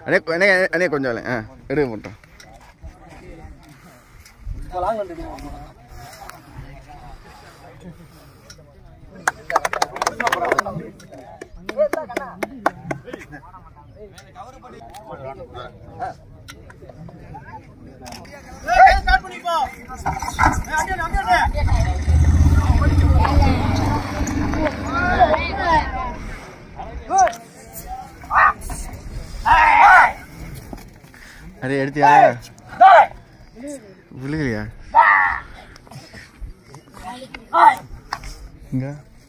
அண்ணே அண்ணே அண்ணே கொஞ்சம் இல்லை ஆ எடுக்க மாட்டோம் அரே எடுத்தியா விழுகலையா இங்க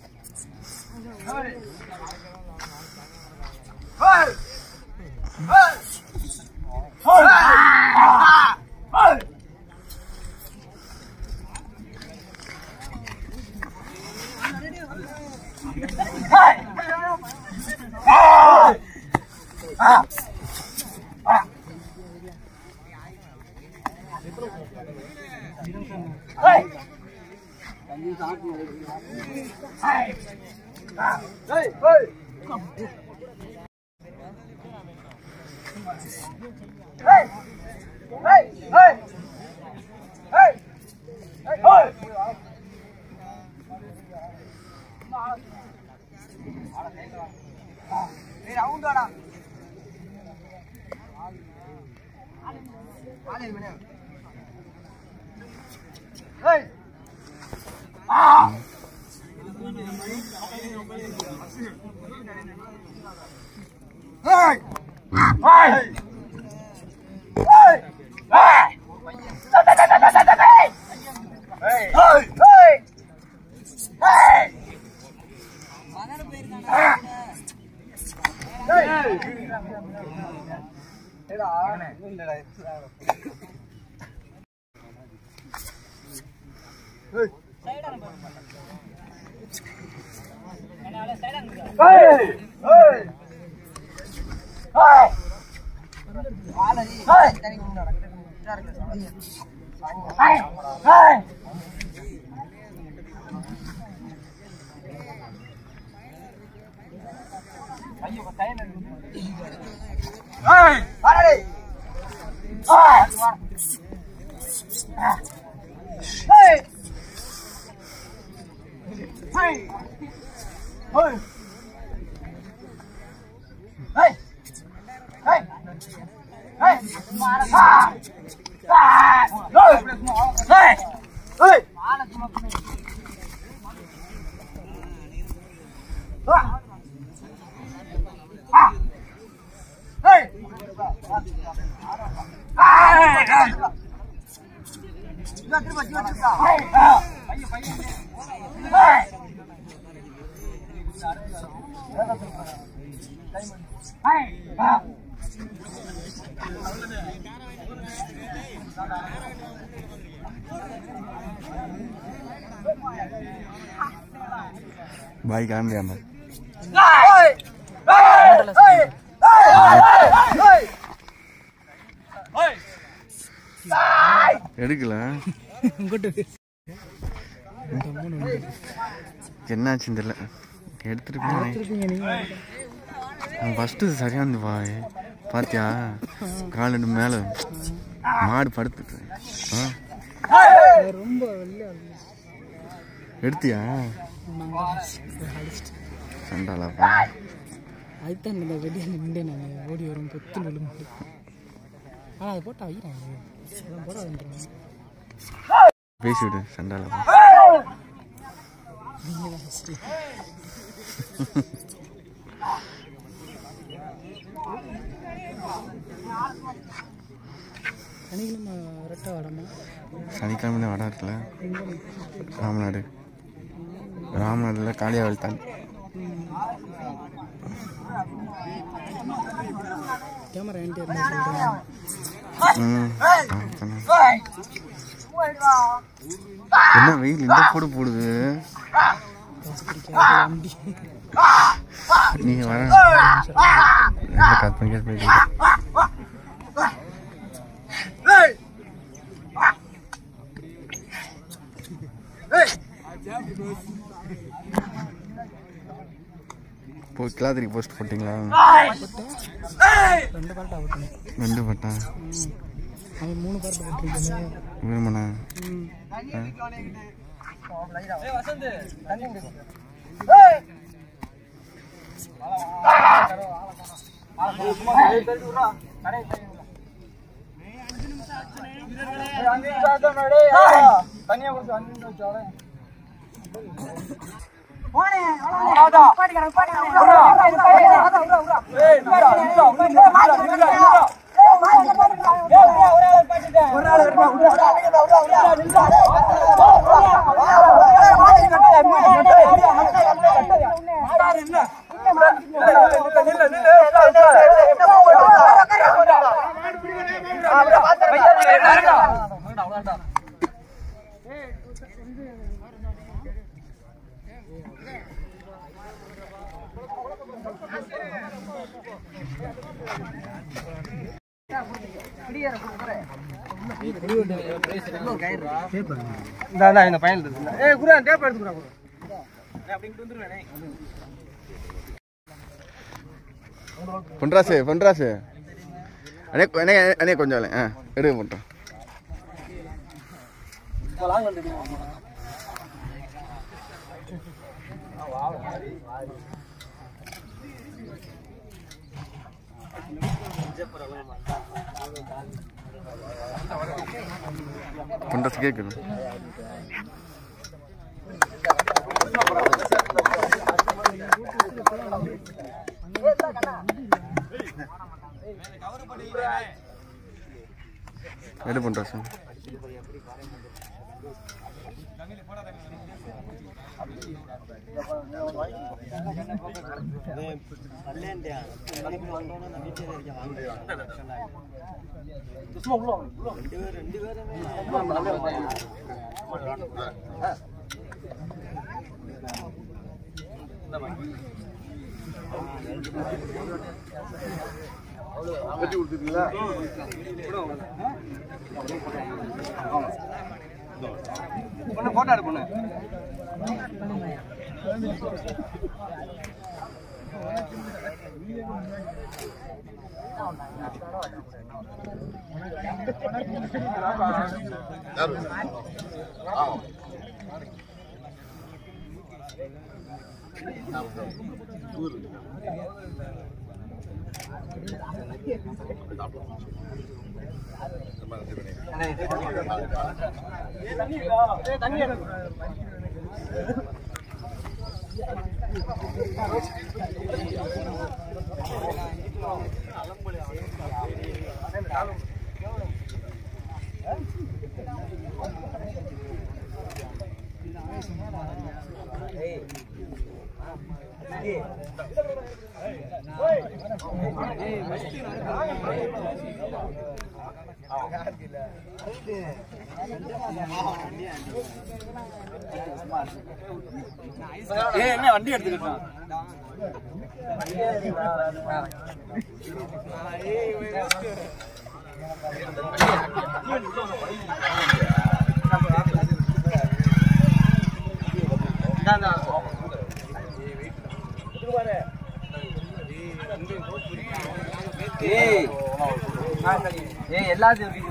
பாய் கிளம்பியாம எடுக்கல என்னாச்சுன்னு தெரியல எடுத்துட்டு போனேன் ஃபஸ்ட்டு சரியா இருந்து பாய் பாத்தியா காலு மேலே மாடு படுத்துட்டு ஆ ரொம்ப வெள்ளையா எடுத்தியா சண்டாலாப்பா அதுதான் இந்த வெளியே நின்று நான் ஓடி வரும் பொத்து விழுந்து ஆனால் அதை போட்டு வைக்கிறாங்க அதெல்லாம் போடாதுன்றாங்க பேசிவிடு சண்டாலாப்பா நீங்கள் தான் ஃபஸ்ட்டு சனிக்கிழமை ரெட்டை வடமா சனிக்கிழமை தான் வடை இருக்குல்ல ராமநாடு ராமநாடுல காளியாவல் தான் கேமரா என்கிட்ட இருந்தா சொல்கிறேன் ம் ஆ, சொன்னேன். என்ன வெயில் இந்த போடு போடுது பிடிக்காது வண்டி நீங்க வர கட் பண்ணி கட் பண்ணி போ கிளாதிரி போஸ்ட் போட்டிங்களா ரெண்டு பால்ட்டா ஓட்டணும் ரெண்டு பட்டா ம் அவன் மூணு பால்ட்டு போட்டிருக்கேன் விரும்பினா ம் இந்த பையன் ஏ குரு டேப் எடுத்துக்கிறா பொன்ராசு பொன்ராசு அண்ணே அண்ணே அண்ணே கொஞ்சம் இல்லை. ஆ எடுக்க பண்ணுறேன் பொன்ராசு கேட்குது எடு பொன்ராசு போட்டோ எடுப்பண்ணு ஏ என்ன வண்டி எடுத்துக்கிட்டான் ஏய் ஏய் எல்லாத்தையும்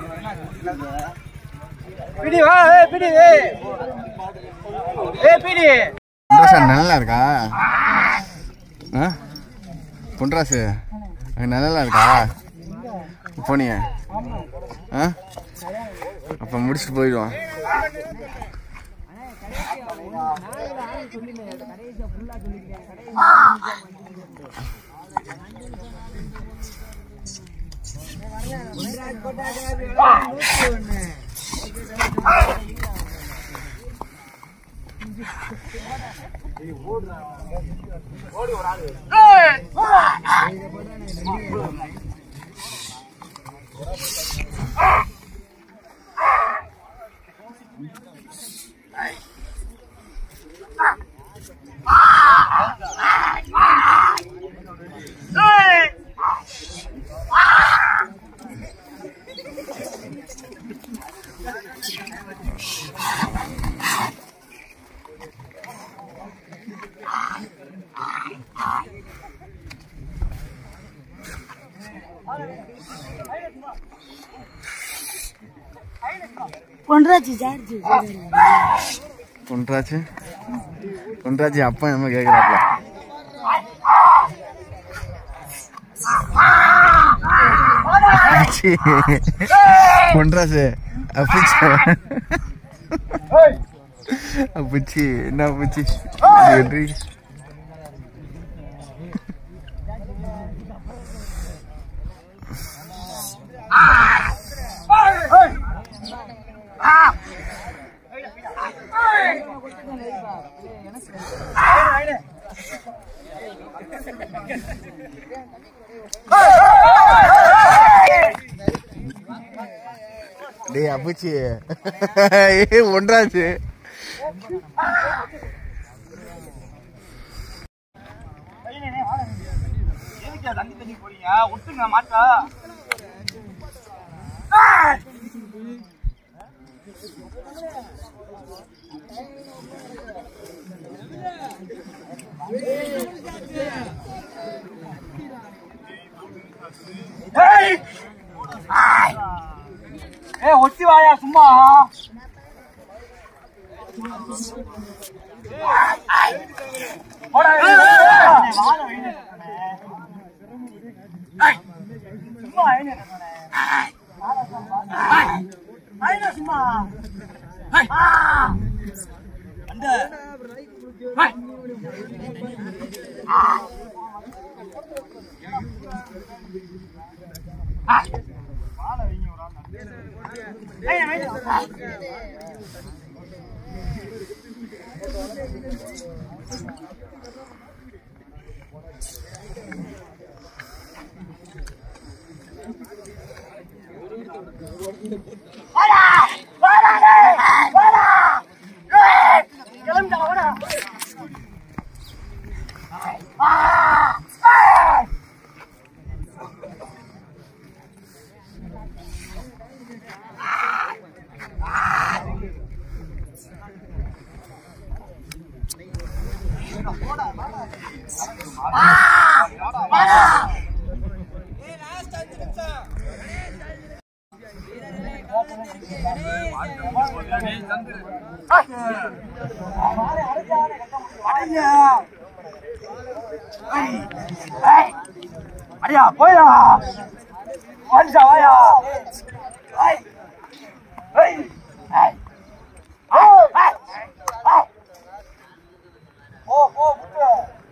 பிடி வா ஏய் பிடி ஏய் ஏய் பிடி பொன்ராசு நல்லா இருக்கா ஆ பொன்ராசு அங்கே நல்லா இருக்கா போனிய ஆ அப்போ முடிச்சுட்டு போயிடுவான் பொன்ராஜி ஜார்ஜி பொன்ராஜ் பொன்ராஜ் அப்பா நம்ம கேக்குறாப்ல அப்பிச்சி. பொன்ராஜ் அப்பிச்சி அப்பிச்சி என்ன அப்பிச்சி வெற்றி டேய் அப்பிச்சி ஏ ஒன்றாச்சு எதுக்கு தண்ணி தண்ணி போறீங்க ஒட்டுங்க மாட்டா ஏய் ஏய் ஒட்டி வாயா சும்மா போடா வாழ வைங்க சும்மா ஐநூறு ஐநூறு சும்மா அந்த அடியா போயா வந்துச்சா வாயா ஐய். ஐய். ஐய். ஐய். ஐய். ஐய். போ போ முட்டு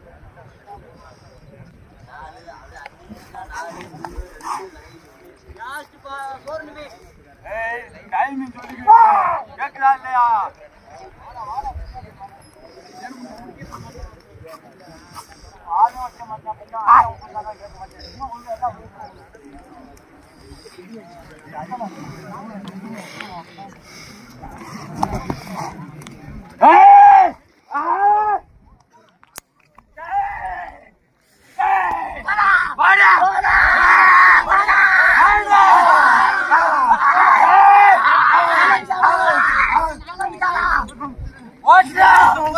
ஏய் டைமிங் சொல்லிக்கிறேன் கேக்குதா இல்லையா ஆறு வருஷம் மட்டும் கேட்க மாட்டேன் இன்னும் ஒழுங்கா தான் ஏய்! ஆ! வாடா! வாடா!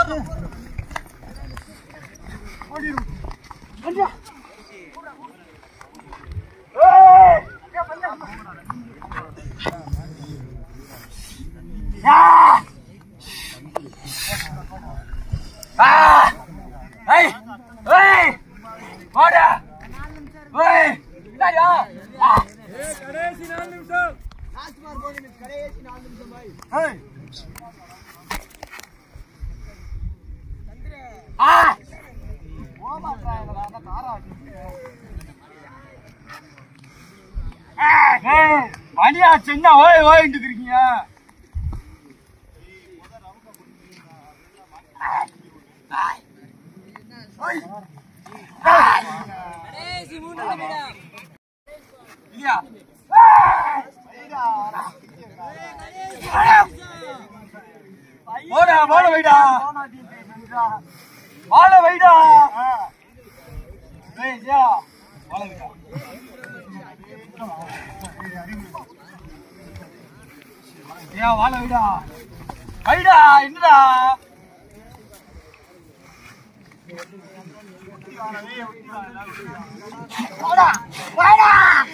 ஏய்! ஆ! ஆ! ஏய்! ஏய்! வாடா! ஏய்! இந்தாயா? ஆ! ஏய்! ஆ! ஏய், மணியா சின்ன ஓய் ஓயிட்டு இருக்கீங்க இல்லையா போடா போட வைடா வாழ வைடா ஏய் ஜியா வாழ வைடா ஜியா வாழ வைடா வைடா என்னடா போடா வாடா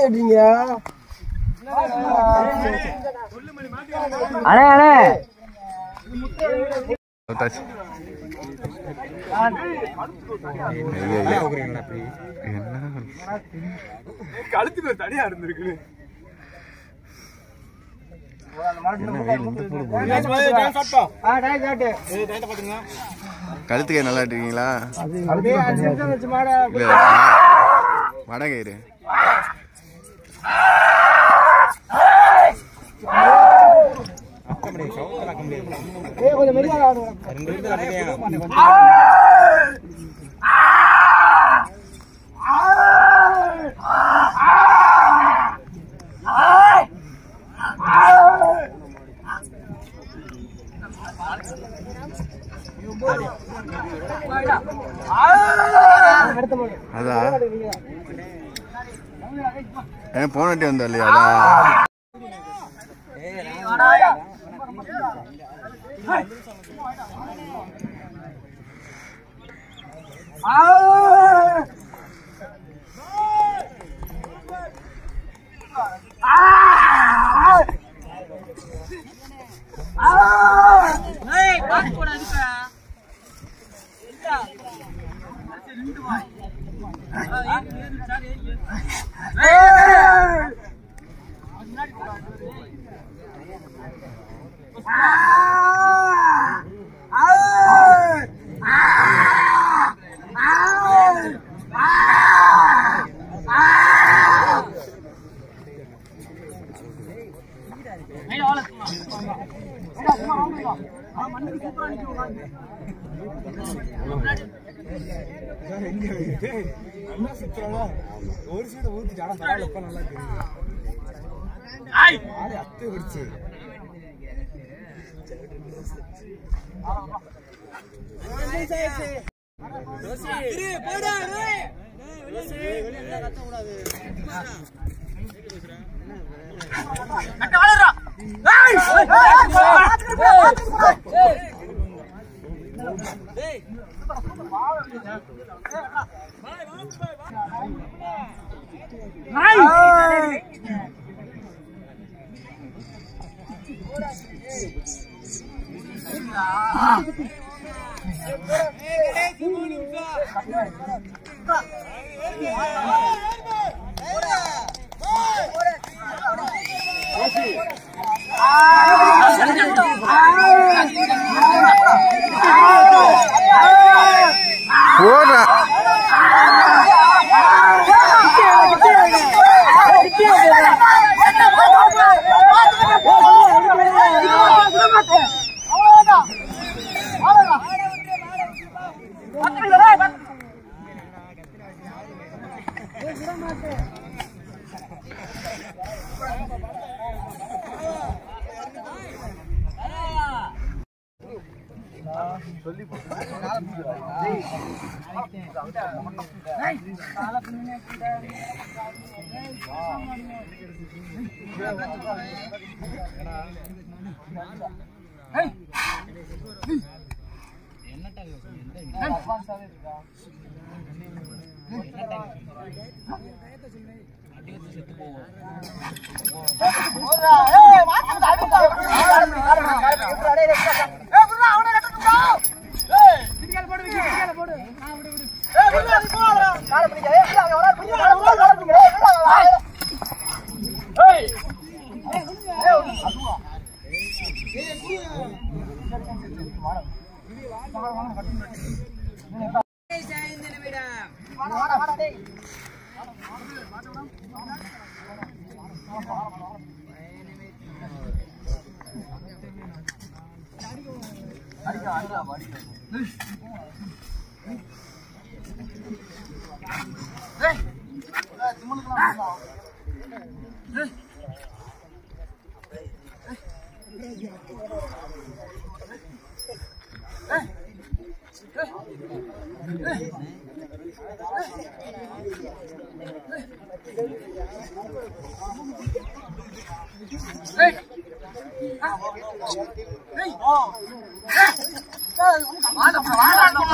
கட்டுறீங்க அண்ணே அண்ணே பார்த்தாச்சு ஐயா, ஐயா. என்ன கழுத்துக்கு தனியா இருந்திருக்கு என்ன வெயில் இந்த போடு போடுது. கழுத்துக்கே நல்லா இருக்கீங்களா இல்ல வடகயிறு அதான் ஏன் போன வாட்டி வந்தா இல்லையா அதான் ஒரு சைடு ஊத்திட்டு ஆனா பரவாயில்ல இப்ப நல்லா தெரியுது ஆளு அத்து பிடிச்சு போடுறா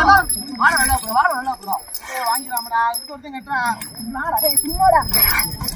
வாங்கிடலாம்டா ஒருத்தன் கட்டுறான்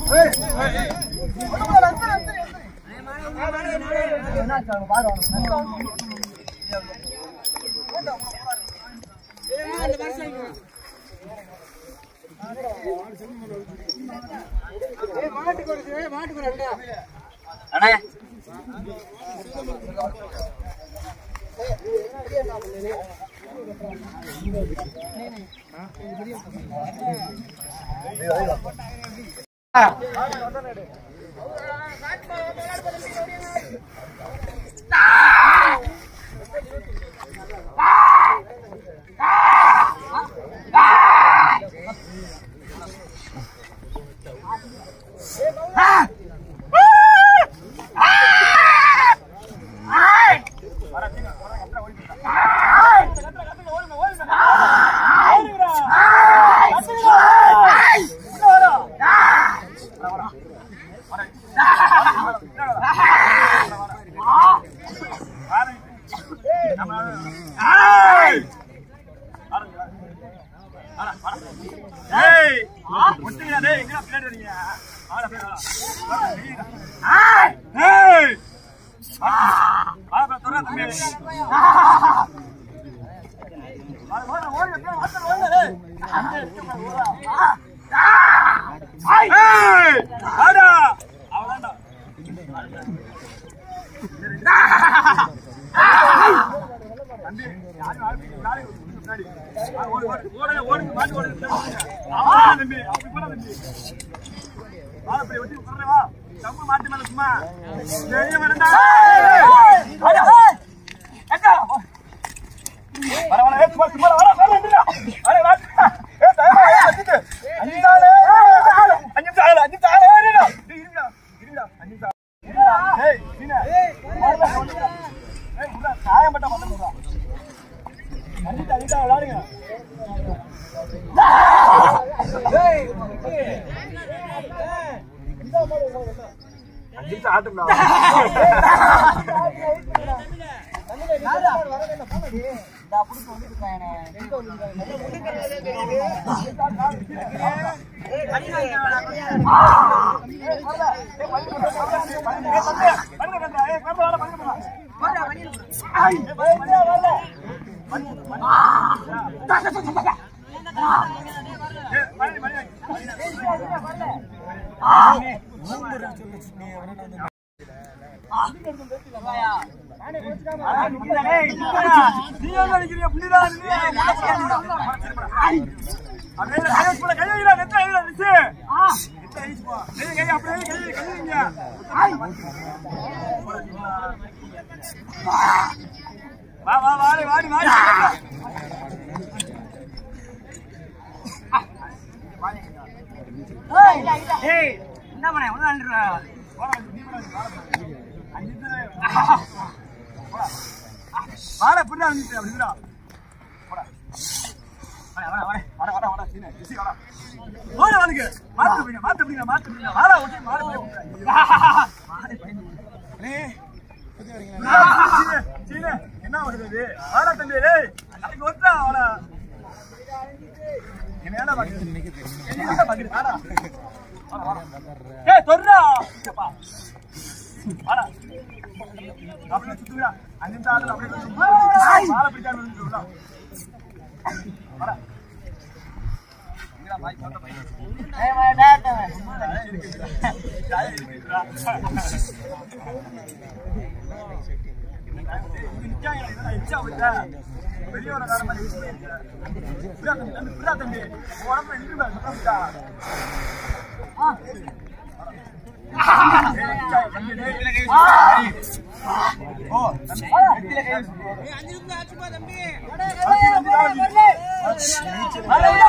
தம்பி